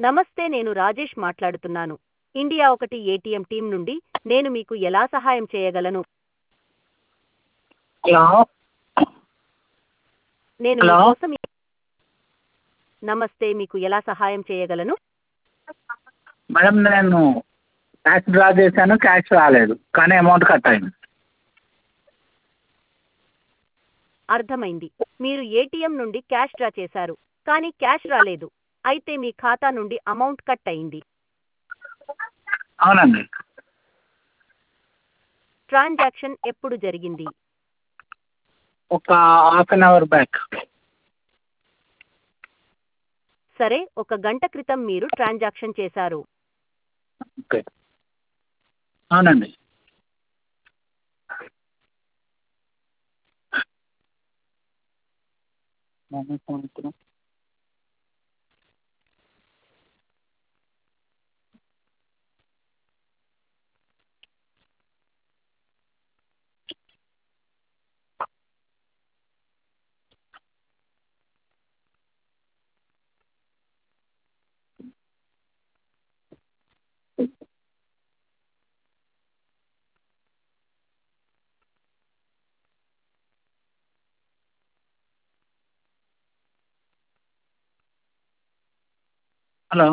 నమస్తే నేను రాజేష్ మాట్లాడుతున్నాను ఇండియా ఒకటి ఏటీఎం టీం నుండి నేను మీకు ఎలా సహాయం చేయగలను హలో నేను మీ హలో కోసం నమస్తే మీకు ఎలా సహాయం చేయగలను మేడం నేను క్యాష్ డ్రా చేశాను క్యాష్ రాలేదు కానీ అమౌంట్ కట్ అయింది అర్థమైంది మీరు ఏటీఎం నుండి క్యాష్ డ్రా చేశారు కానీ క్యాష్ రాలేదు అయితే మీ ఖాతా నుండి అమౌంట్ కట్ అయింది అవునండి ట్రాన్సాక్షన్ ఎప్పుడు జరిగింది ఒక హాఫ్ అన్ అవర్ బ్యాక్ సరే ఒక గంట క్రితం మీరు ట్రాన్సాక్షన్ చేశారు ఓకే అవునండి హలో